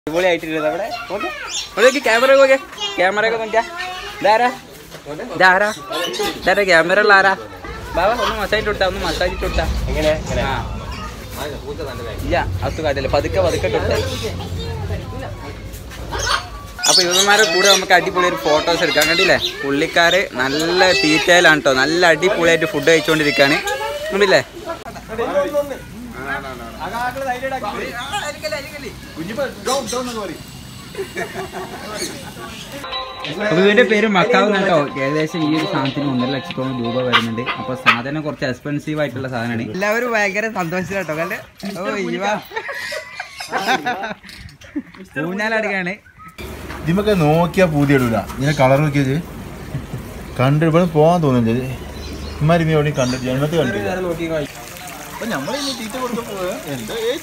അടിപൊളിയായിട്ടുള്ളത് അവിടെ നോക്കി ക്യാമറ നോക്കിയ ക്യാമറ ഒക്കെ നോക്കിയാ ഇതാരാ ഇതാരാ ഇതാരാ ക്യാമറ ഉള്ള ആരാ ബാബാ ഒന്ന് മസാജ് കൊടുത്താ ഒന്ന് മസാജ് ഇട്ട് കൊടുത്താ എങ്ങനെ ആ ഇല്ല അസുഖ കാര്യമില്ല പതുക്കെ പതുക്കെ കൊടുത്താ അപ്പൊ ഇവന്മാരെ കൂടെ നമുക്ക് അടിപൊളി ഒരു ഫോട്ടോസ് എടുക്കാൻ കണ്ടില്ലേ പുള്ളിക്കാര് നല്ല തീറ്റയിലാണ് കേട്ടോ നല്ല അടിപൊളിയായിട്ട് ഫുഡ് കഴിച്ചുകൊണ്ടിരിക്കാണ് കണ്ടില്ലേ അപ്പൊ ഇതിന്റെ പേര് മക്കാവ് കേട്ടോ ഏകദേശം ഈ ഒരു സാധനത്തിന് ഒന്നര ലക്ഷത്തോളം രൂപ വരുന്നുണ്ട് അപ്പൊ സാധനം കുറച്ച് എക്സ്പെൻസീവ് ആയിട്ടുള്ള സാധനമാണ് എല്ലാവരും ഭയങ്കര സന്തോഷിച്ചിട്ടോ കല്ലേ ഓ ഇവ ഊഞ്ഞാലടുക്കാണ് ഇതിമൊക്കെ നോക്കിയാ പൂതി ഇടൂല ഇങ്ങനെ കളർ നോക്കിയത് കണ്ട് ഇവിടെ പോവാൻ തോന്നുന്നില്ല ഇമാരി നീ എവിടെയും കണ്ടിട്ട് ജന്മത്തിൽ കണ്ടില്ല അപ്പൊ നമ്മളിനി തീറ്റ കൊടുക്കാൻ പോവുക എന്താ ഏ?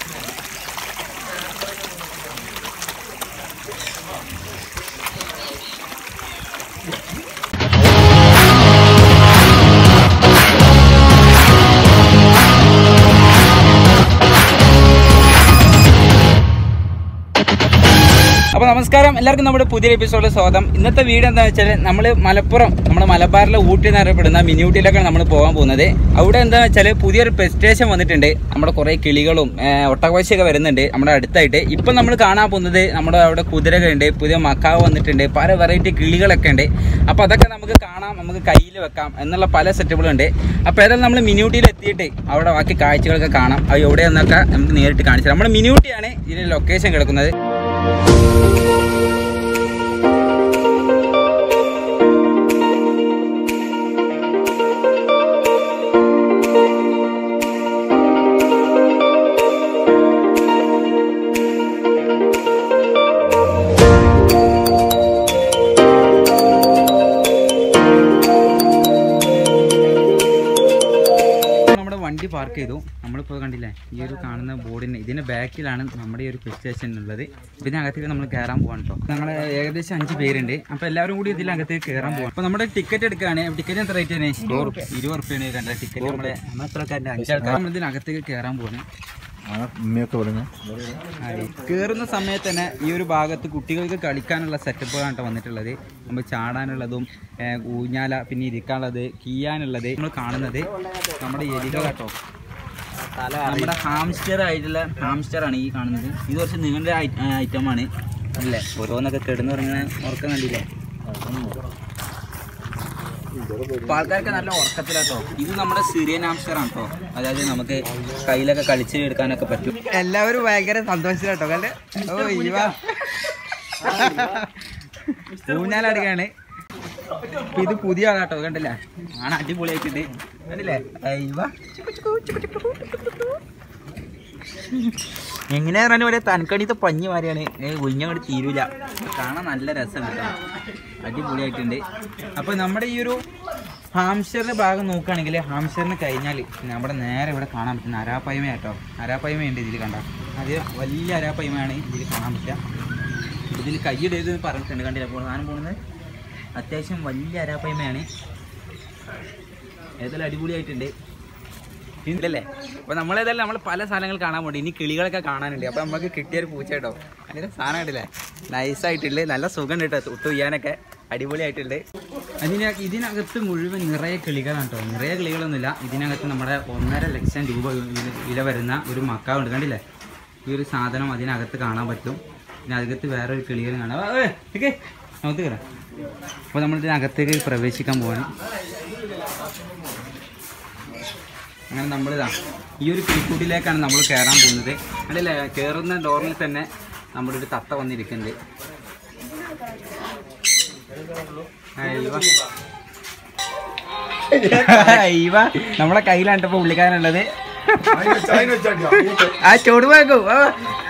അപ്പൊ നമസ്കാരം എല്ലാവർക്കും നമ്മുടെ പുതിയ എപ്പിസോഡിൽ സ്വാഗതം ഇന്നത്തെ വീഡിയോ എന്താ വെച്ചാൽ നമ്മൾ മലപ്പുറം നമ്മുടെ മലബാറിലെ ഊട്ടി എന്നറിയപ്പെടുന്ന മിനി ഊട്ടിയിലൊക്കെ നമ്മൾ പോകാൻ പോകുന്നത് അവിടെ എന്താ വെച്ചാൽ പുതിയൊരു പെറ്റ് സ്റ്റേഷൻ വന്നിട്ടുണ്ട് നമ്മുടെ കുറേ കിളികളും ഒട്ടകവശിയൊക്കെ വരുന്നുണ്ട് നമ്മുടെ അടുത്തായിട്ട് ഇപ്പം നമ്മൾ കാണാൻ പോകുന്നത് നമ്മുടെ അവിടെ കുതിരകളുണ്ട് പുതിയ മക്കാവ് വന്നിട്ടുണ്ട് പല വെറൈറ്റി കിളികളൊക്കെ ഉണ്ട് അപ്പോൾ അതൊക്കെ നമുക്ക് കാണാം നമുക്ക് കയ്യിൽ വെക്കാം എന്നുള്ള പല സെറ്റപ്പുകളും ഉണ്ട് അപ്പോൾ ഏതായാലും നമ്മൾ മിനിയൂട്ടിയിൽ എത്തിയിട്ട് അവിടെ ബാക്കി കാഴ്ചകളൊക്കെ കാണാം അത് എവിടെയെന്നൊക്കെ നമുക്ക് നേരിട്ട് കാണിച്ചു നമ്മുടെ മിനിയൂട്ടിയാണ് ഇതിൻ്റെ ലൊക്കേഷൻ കിടക്കുന്നത് നമ്മുടെ വണ്ടി പാർക്ക് ചെയ്തു നമ്മളിപ്പോൾ കണ്ടില്ലേ ഈ ഒരു കാണുന്ന ബോർഡിന് ഇതിന്റെ ബാക്കിലാണ് നമ്മുടെ ഈ ഒരു ബസ് സ്റ്റേഷൻ ഉള്ളത് ഇതിനകത്തേക്ക് നമ്മൾ കയറാൻ പോകാൻ കേട്ടോ ഞങ്ങൾ ഏകദേശം അഞ്ച് പേരുണ്ട് അപ്പോൾ എല്ലാവരും കൂടി ഇതിനകത്തേക്ക് കയറാൻ പോകാം അപ്പോൾ നമ്മുടെ ടിക്കറ്റ് എടുക്കുകയാണ് ടിക്കറ്റ് എത്ര റേറ്റ് ആണ് ഇരുപത് റുപ്യാണ് കണ്ട ടിക്കറ്റ് നമ്മുടെ നമ്മളെത്രക്കാരുടെ അഞ്ചാൾക്കാർ നമ്മൾ ഇതിനകത്തേക്ക് കയറാൻ പോകുന്നത് ആ ഉമ്മയൊക്കെ പറഞ്ഞു കയറുന്ന സമയത്ത് തന്നെ ഈ ഒരു ഭാഗത്ത് കുട്ടികൾക്ക് കളിക്കാനുള്ള സെറ്റപ്പുകളാണ് കേട്ടോ വന്നിട്ടുള്ളത് നമ്മൾ ചാടാനുള്ളതും ഏഹ്, ഊഞ്ഞാല പിന്നെ ഇരിക്കാനുള്ളത് കീയാനുള്ളത് നമ്മൾ കാണുന്നത് നമ്മുടെ എലികൾ കേട്ടോ നമ്മുടെ ഹാംസ്റ്റർ ആയിട്ടുള്ള ഹാംസ്റ്റർ ആണ് ഈ കാണുന്നത് ഇത് കുറച്ച് നിങ്ങളുടെ ഐറ്റമാണ് അല്ലേ ഓരോന്നൊക്കെ കിടന്നു പറഞ്ഞാൽ ഉറക്കം കണ്ടില്ലേ അപ്പൊ ആൾക്കാർക്ക് നല്ല ഉറക്കത്തിലാട്ടോ ഇത് നമ്മുടെ സിറിയൻ ഹാംസ്റ്റർ ആണ് കേട്ടോ അതായത് നമുക്ക് കയ്യിലൊക്കെ കളിച്ച് എടുക്കാനൊക്കെ പറ്റും എല്ലാവരും ഭയങ്കര സന്തോഷിച്ചിട്ടോ കല്ലേ ഓ ഇവ ഊഞ്ഞാലടുക്കാണ് അപ്പൊ ഇത് പുതിയ ആളാട്ടോ കണ്ടില്ലേ ആണ് അടിപൊളിയായിട്ടുണ്ട് കണ്ടില്ലേ ഇവ എങ്ങനെയാ പറഞ്ഞ പോലെ തനക്കണിത്തെ പഞ്ഞി മാറിയാണ് ഒഴിഞ്ഞങ്ങോട്ട് തീരൂല കാണാൻ നല്ല രസമുണ്ട് കേട്ടോ അടിപൊളിയായിട്ടുണ്ട് അപ്പോൾ നമ്മുടെ ഈ ഒരു ഹാംസ്റ്ററിന്റെ ഭാഗം നോക്കുകയാണെങ്കിൽ ഹാംസ്റ്ററിന് കഴിഞ്ഞാൽ നമ്മുടെ നേരെ ഇവിടെ കാണാൻ പറ്റുന്ന അരാപ്പയ്മ കേട്ടോ അരാപ്പയ്മ ഉണ്ട് ഇതിൽ കണ്ട അത് വലിയ അരാപ്പയ്മയാണ് ഇതിൽ കാണാൻ പറ്റുക ഇതിൽ കൈയിടരുത് എന്ന് പറഞ്ഞിട്ടുണ്ട് കണ്ടില്ല അപ്പോൾ സാധനം പോകുന്നത് അത്യാവശ്യം വലിയ അരാപ്പയ്മയാണ് ഏതായാലും അടിപൊളിയായിട്ടുണ്ട് ഇല്ലല്ലേ അപ്പൊ നമ്മളേതായാലും നമ്മൾ പല സാധനങ്ങൾ കാണാൻ പോണ്ടി ഇനി കിളികളൊക്കെ കാണാനുണ്ട് അപ്പൊ നമുക്ക് കിട്ടിയൊരു പൂച്ച കേട്ടോ അങ്ങനെ സാധനം കണ്ടില്ലേ നൈസായിട്ടുണ്ട് നല്ല സുഖം കേട്ടോ തൊട്ട് ചെയ്യാനൊക്കെ അടിപൊളിയായിട്ടുണ്ട് അതിന് ഇതിനകത്ത് മുഴുവൻ നിറയെ കിളികളാണ് കേട്ടോ നിറയെ കിളികളൊന്നുമില്ല ഇതിനകത്ത് നമ്മുടെ ഒന്നര ലക്ഷം രൂപ വില- വില വരുന്ന ഒരു മക്കാവുണ്ട് കണ്ടില്ലേ ഈ ഒരു സാധനം അതിനകത്ത് കാണാൻ പറ്റും പിന്നെ അതിനകത്ത് വേറെ ഒരു കിളികൾ കാണാം ഏ, നിക്ക്. നമുക്ക് കയറാം അപ്പോൾ നമ്മൾ ഇതിനകത്തേക്ക് പ്രവേശിക്കാൻ പോവാണ് അങ്ങനെ നമ്മളിതാ ഈ ഒരു കിളിക്കൂട്ടിലേക്കാണ് നമ്മൾ കയറാൻ പോകുന്നത് അല്ലല്ലേ കയറുന്ന ഡോറിൽ തന്നെ നമ്മുടെ ഒരു തത്ത വന്നിരിക്കുന്നുണ്ട് അയ്യവ. അയ്യവ. നമ്മളെ കയ്യിലാണ് ഇപ്പൊ പുള്ളിക്കാരനുള്ളത് ആ ചോട് വാങ്ങൂ ആ.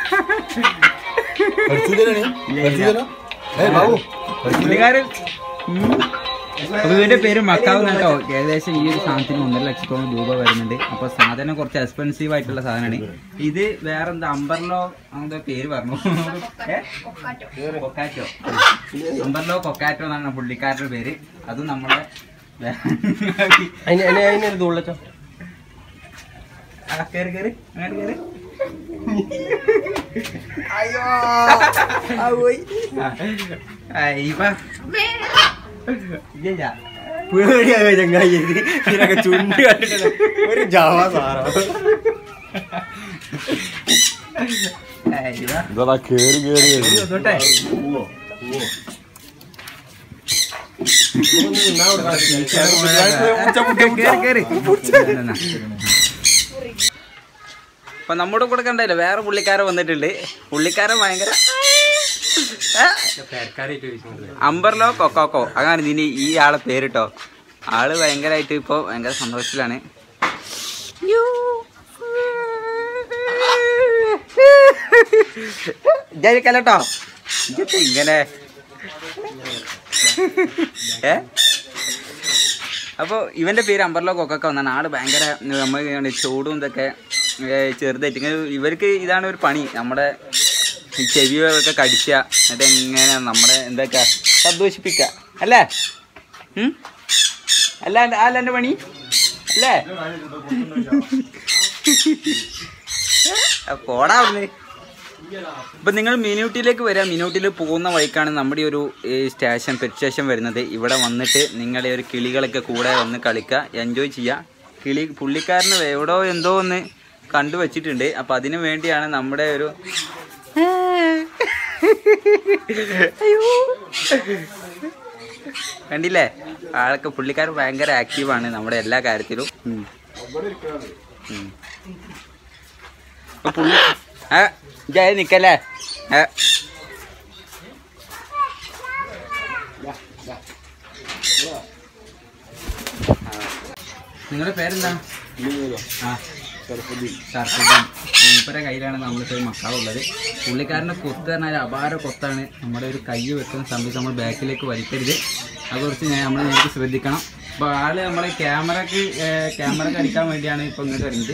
പുള്ളിക്കാരൻ ഉം. അപ്പൊ ഇതിന്റെ പേര് മക്കാവ് കേട്ടോ ഏകദേശം ഈ ഒരു സാധനത്തിന് ഒന്നര ലക്ഷത്തോളം രൂപ വരുന്നുണ്ട് അപ്പൊ സാധനം കുറച്ച് എക്സ്പെൻസീവ് ആയിട്ടുള്ള സാധനമാണ് ഇത് വേറെ എന്താ അമ്പർലോ അങ്ങനത്തെ പേര് പറഞ്ഞു ഏ? കൊക്കാറ്റോ അമ്പർലോ കൊക്കാറ്റോ എന്നാണ് പുള്ളിക്കാരുടെ പേര് അതും നമ്മളെ അതിന് അതിന് അതിനൊരു തുള്ളച്ചോ ആ, കേറി കേറി അങ്ങനെ കേറി അയ്യോ അയ്യപ്പ ഇല്ല പേടിയാ ചങ്ങായി ഇതിനൊക്കെ ചുണ്ട് കണ്ടിട്ട് ഒരു ജാവ സാറോ അയ്യപ്പ ഇതാ കേറി കേറി തൊട്ടെ കേറി, കേറി. അപ്പൊ നമ്മുടെ കൂടെ കണ്ടല്ലോ വേറെ പുള്ളിക്കാരൻ വന്നിട്ടുണ്ട് പുള്ളിക്കാരൻ ഭയങ്കര ഏ? അമ്പർലോ കൊക്കോക്കോ അങ്ങനെ ഇതിന് ഈ ആളെ പേരിട്ടോ ആള് ഭയങ്കരമായിട്ട് ഇപ്പൊ ഭയങ്കര സന്തോഷത്തിലാണ് വിചാരിക്കല്ലോ ഇതൊക്കെ ഇങ്ങനെ ഏ അപ്പോൾ ഇവന്റെ പേര് അമ്പർലോ കൊക്കൊക്കെ വന്നാണ് ആള് ഭയങ്കര നമ്മൾ ഇങ്ങനെ ചൂടും ഇതൊക്കെ ഏ, ചെറുതായിട്ട് ഇങ്ങനെ ഇവർക്ക് ഇതാണ് ഒരു പണി നമ്മുടെ ഈ ചെവിയൊക്കെ കടിച്ച എന്നിട്ട് എങ്ങനെ നമ്മുടെ എന്തൊക്കെ സന്തോഷിപ്പിക്കുക അല്ലേ ഉം? അല്ല അല്ല എൻ്റെ പണി അല്ലേ പോടാ അവിടുന്ന് ഇപ്പം നിങ്ങൾ മിനൂട്ടിലേക്ക് വരാം മിനൂട്ടിൽ പോകുന്ന വഴിക്കാണ് നമ്മുടെ ഈ ഒരു ഈ സ്റ്റേഷൻ പെറ്റ് സ്റ്റേഷൻ വരുന്നത് ഇവിടെ വന്നിട്ട് നിങ്ങളെ ഒരു കിളികളൊക്കെ കൂടെ വന്ന് കളിക്കുക എൻജോയ് ചെയ്യുക കിളി പുള്ളിക്കാരന് എവിടോ എന്തോ ഒന്ന് കണ്ടു വച്ചിട്ടുണ്ട് അപ്പം അതിനു വേണ്ടിയാണ് നമ്മുടെ ഒരു അയ്യോ കണ്ടില്ലേ ആളൊക്കെ പുള്ളിക്കാരൻ ഭയങ്കര ആക്റ്റീവാണ് നമ്മുടെ എല്ലാ കാര്യത്തിലും ഉം. ഉം. അപ്പൊ പുള്ളി ആ ജയ നിക്കല്ലേ ഏ. നിങ്ങളുടെ പേരെന്താ ആ ഷർഫുദ്ദീൻ മൂപ്പരെ കയ്യിലാണ് നമ്മളിപ്പോൾ മക്കളുള്ളത് പുള്ളിക്കാരൻ്റെ കൊത്ത് പറഞ്ഞാൽ അപാര കൊത്താണ് നമ്മുടെ ഒരു കൈ വെക്കുന്ന സമയത്ത് നമ്മൾ ബാക്കിലേക്ക് വലിക്കരുത് അതുകുറിച്ച് ഞാൻ നമ്മൾ നേരിട്ട് ശ്രദ്ധിക്കണം അപ്പോൾ ആള് നമ്മളെ ക്യാമറക്ക് ക്യാമറക്ക് അടിക്കാൻ വേണ്ടിയാണ് ഇപ്പോൾ ഇങ്ങോട്ട് വരുന്നത്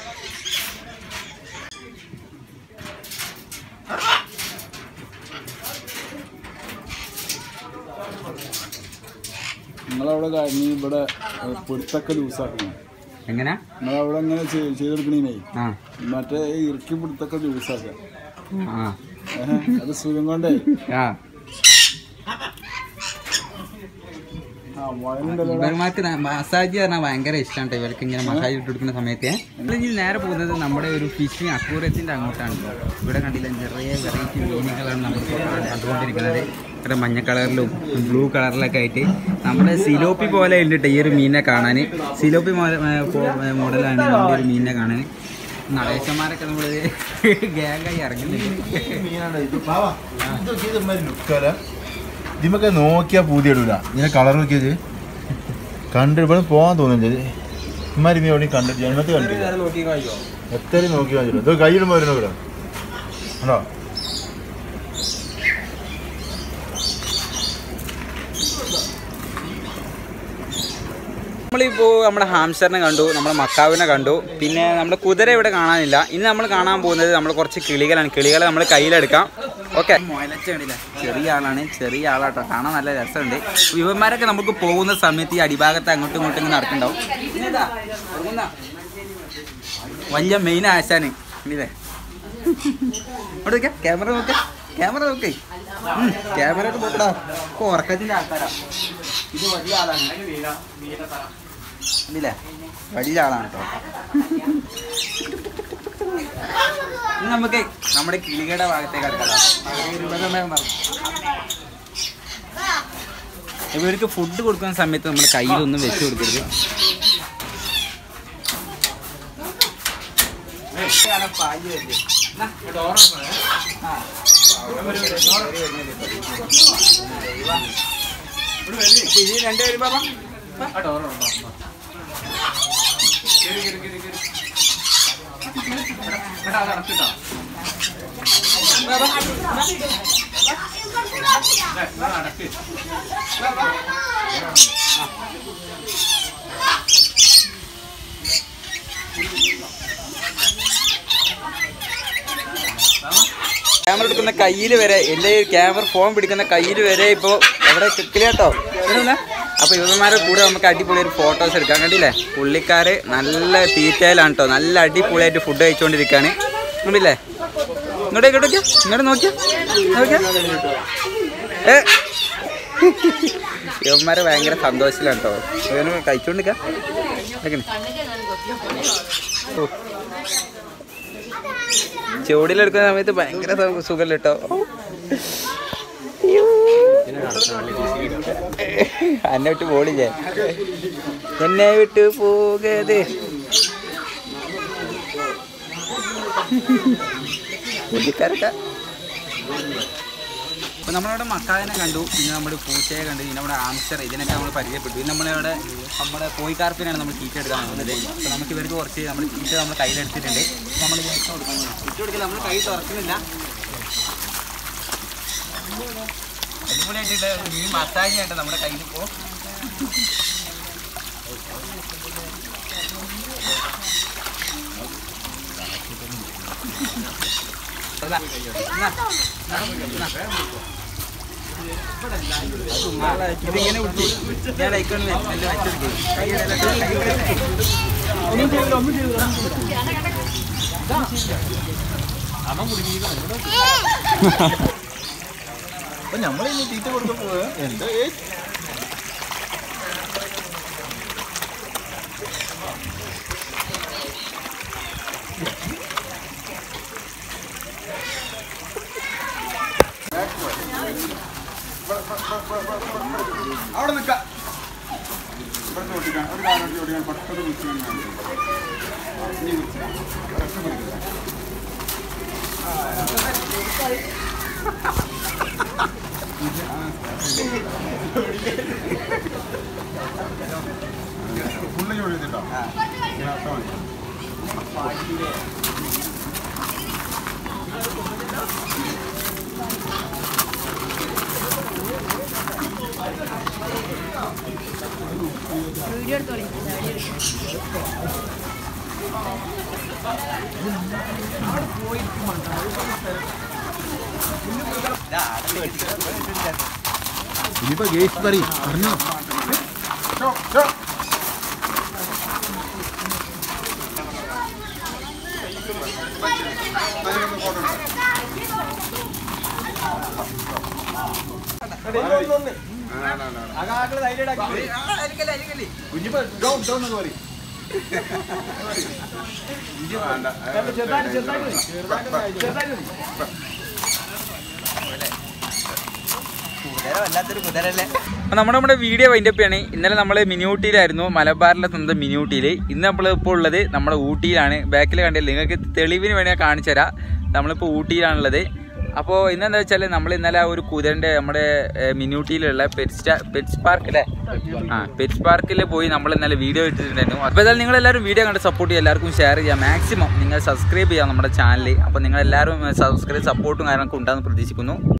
നിങ്ങളവിടെ കാ- നീ ഇവിടെ ഏഹ്, പിടുത്തൊക്കെ ലൂസാക്കണം എങ്ങനെ നിങ്ങളവിടെ ഇങ്ങനെ ചെയ്- ചെയ്തെടുക്കണേ ആ മറ്റേ ഈ ഇറുക്കി പിടുത്തൊക്കെ ലൂസാക്കാം ആ ഏഹ്, അത് സുഖം കൊണ്ടേ ആ ആ മുഴലുണ്ടല്ലോ ഇവന്മാർക്ക് മസാജ് പറഞ്ഞാൽ ഭയങ്കര ഇഷ്ടമാണ് ഇവർക്ക് ഇങ്ങനെ മസാജ് ഇട്ട് കൊടുക്കുന്ന സമയത്ത് നമ്മളിനി നേരെ പോകുന്നത് നമ്മുടെ ഒരു ഫിഷിംഗ് അക്കൂറത്തിൻ്റെ അങ്ങോട്ടാണ് ഇവിടെ കണ്ടില്ല നിറയെ വെറൈറ്റി മീനുകളാണ് നമ്മൾ കണ്ടുകൊണ്ടിരിക്കുന്നത് ഇവിടെ മഞ്ഞ കളറിലും ബ്ലൂ കളറിലൊക്കെ ആയിട്ട് നമ്മുടെ സിലോപ്പി പോലെ ഉണ്ട് ഈ ഒരു മീനിനെ കാണാൻ സിലോപ്പി മോഡലാണ് നമ്മുടെ ഒരു മീനിനെ കാണാൻ നടേശന്മാരൊക്കെ നമ്മൾ ഗ്യാങ്ങായി ഇറങ്ങുന്നുണ്ട് മീനാണ് ഇത് ബാവാ ഇതൊക്കെ ഇതൊരു ലുക്കല്ല ഇതിമൊക്കെ നോക്കിയാ പൂതി ഇടൂല ഇങ്ങനെ കളർ നോക്കിയത് കണ്ട് ഇവിടെ പോകാൻ തോന്നുന്നില്ല ഇമാരി നീ എവിടെയും കണ്ടിട്ട് ജന്മത്തിൽ കണ്ടില്ല എത്രയും നോക്കി വാങ്ങിച്ചില്ല ഇത് കൈയിടുമ്പോൾ വരുന്ന ഇവിടെ ഉണ്ടോ നമ്മളിപ്പോൾ നമ്മുടെ ഹാംസ്റ്ററിനെ കണ്ടു നമ്മുടെ മക്കാവിനെ കണ്ടു പിന്നെ നമ്മുടെ കുതിര ഇവിടെ കാണാനില്ല ഇനി നമ്മൾ കാണാൻ പോകുന്നത് നമ്മൾ കുറച്ച് കിളികളാണ് കിളികളെ നമ്മൾ കയ്യിലെടുക്കാം ഓക്കെ ചെറിയ ആളാണ് ചെറിയ ആളാട്ടോ കാണാൻ നല്ല രസമുണ്ട് ഇവന്മാരൊക്കെ നമുക്ക് പോകുന്ന സമയത്ത് ഈ അടിഭാഗത്ത് അങ്ങോട്ടും ഇങ്ങോട്ടും ഇങ്ങനെ നടക്കണ്ടാവും ഇനിതാ, ഉറങ്ങുന്ന. വലിയ മെയിൻ ആശാന് ഇല്ലേ അവിടെ നോക്കാം ക്യാമറ നോക്കാം ക്യാമറ നോക്കേ ക്യാമറ ഒക്കെ നോക്കടാ ഇപ്പൊ ഉറക്കത്തിന്റെ ആൾക്കാരാ ഇത് വലിയ ആളാണ് ഇല്ലേ വലിയ ആളാണ് കേട്ടോ ഇനി നമുക്ക് നമ്മുടെ കിളികളുടെ ഭാഗത്തേക്ക് അടുക്കാം ഇവർക്ക് ഫുഡ് കൊടുക്കുന്ന സമയത്ത് നമ്മൾ കയ്യിലൊന്നും വെച്ച് കൊടുക്കരുത് ഇത് രണ്ടുപേരും പാപ്പ ക്യാമറ എടുക്കുന്ന കയ്യിൽ വരെ എൻ്റെ ക്യാമറ ഫോൺ പിടിക്കുന്ന കയ്യിൽ വരെ ഇപ്പോൾ എവിടെ കിട്ടില്ല കേട്ടോ അപ്പോൾ ഇവന്മാരുടെ കൂടെ നമുക്ക് അടിപൊളി ഒരു ഫോട്ടോസ് എടുക്കാം കണ്ടില്ലേ പുള്ളിക്കാർ നല്ല തീറ്റയിലാണ് കേട്ടോ നല്ല അടിപൊളിയായിട്ട് ഫുഡ് കഴിച്ചുകൊണ്ടിരിക്കുകയാണ് ഇങ്ങോട്ടില്ലേ ഇങ്ങോട്ട് ഇങ്ങോട്ട് നോക്കിയാ ഇങ്ങോട്ട് നോക്കിയാ നോക്കിയാ ഏ ഇവന്മാരെ ഭയങ്കര സന്തോഷത്തിലാണ് കേട്ടോ ഇവന് കഴിച്ചോണ്ടിരിക്കാം ചുവടിലെടുക്കുന്ന സമയത്ത് ഭയങ്കര സുഖമല്ല കേട്ടോ എന്നെ വിട്ട് പോടില്ലേ എന്നെ വിട്ട് പോകരുത് പുള്ളിക്കാരൊക്കെ അപ്പൊ നമ്മളവിടെ മക്കാവിനെ കണ്ടു പിന്നെ നമ്മുടെ പൂച്ചയെ കണ്ടു പിന്നെ നമ്മുടെ ആംസ്റ്റർ ഇതിനൊക്കെ നമ്മൾ പരിചയപ്പെട്ടു പിന്നെ നമ്മളിവിടെ നമ്മുടെ കോഴിക്കാർപ്പിനാണ് നമ്മൾ ചീറ്റ എടുക്കാൻ പോകുന്നത് അപ്പോൾ നമുക്ക് ഇവർക്ക് കുറച്ച് നമ്മൾ ചീറ്റ നമ്മൾ കയ്യിലെടുത്തിട്ടുണ്ട് നമ്മൾ ഇട്ട് കൊടുക്കാൻ ഇട്ട് കൊടുക്കില്ല നമ്മൾ കൈ തുറക്കുന്നില്ല അടിപൊളിയായിട്ടുണ്ട് ഈ മസാജ് ആയിട്ട് നമ്മുടെ കയ്യിൽ ഇപ്പോൾ ഇതിങ്ങനെ വിട്ടു ഞാൻ ഐക്കോണിൽ വെച്ച് വെച്ചെടുക്കും അപ്പൊ നമ്മളിനി തീറ്റ കൊടുക്കാൻ പോവുക എന്താ ഏ? അവിടെ നിൽക്കാം ഇവിടെ ചോദിക്കാൻ ഒരു കാര്യം ചോദിക്കാൻ പെട്ടെന്ന് വിളിച്ചു ഫുള്ള് ചോദിച്ചിട്ടോ ഇനിയിപ്പോ ഗേറ്റ് പറയും പറഞ്ഞു കുഞ്ഞിപ്പോ ഡൗൺ ഡൗൺ എന്ന് പറയും അപ്പോൾ നമ്മുടെ നമ്മുടെ വീഡിയോ വൈൻഡപ്പ് ആണ് ഇന്നലെ നമ്മൾ മിനിയൂട്ടിയിലായിരുന്നു മലബാറിലെ സ്വന്തം മിനിയൂട്ടിയിൽ ഇന്ന് നമ്മൾ ഇപ്പോൾ ഉള്ളത് നമ്മുടെ ഊട്ടിയിലാണ് ബാക്കിൽ കണ്ടില്ല നിങ്ങൾക്ക് തെളിവിന് വേണ്ടി ഞാൻ കാണിച്ചു തരാം നമ്മളിപ്പോൾ ഊട്ടിയിലാണുള്ളത് അപ്പോൾ ഇന്നെന്താ വെച്ചാൽ നമ്മൾ ഇന്നലെ ആ ഒരു കുതിരൻ്റെ നമ്മുടെ ഏഹ്, മിനിയൂട്ടിയിലുള്ള പെറ്റ്സ് പെറ്റ്സ് പാർക്ക് അല്ലേ ആ പെറ്റ്സ് പാർക്കിൽ പോയി നമ്മൾ ഇന്നലെ വീഡിയോ ഇട്ടിട്ടുണ്ടായിരുന്നു അപ്പോൾ എന്തായാലും നിങ്ങൾ എല്ലാവരും വീഡിയോ കണ്ട് സപ്പോർട്ട് ചെയ്യുക എല്ലാവർക്കും ഷെയർ ചെയ്യുക മാക്സിമം നിങ്ങൾ സബ്സ്ക്രൈബ് ചെയ്യുക നമ്മുടെ ചാനൽ അപ്പോൾ നിങ്ങൾ എല്ലാവരും സബ്സ്ക്രൈബ് സപ്പോർട്ടും കാര്യങ്ങളൊക്കെ ഉണ്ടാകുമെന്ന് പ്രതീക്ഷിക്കുന്നു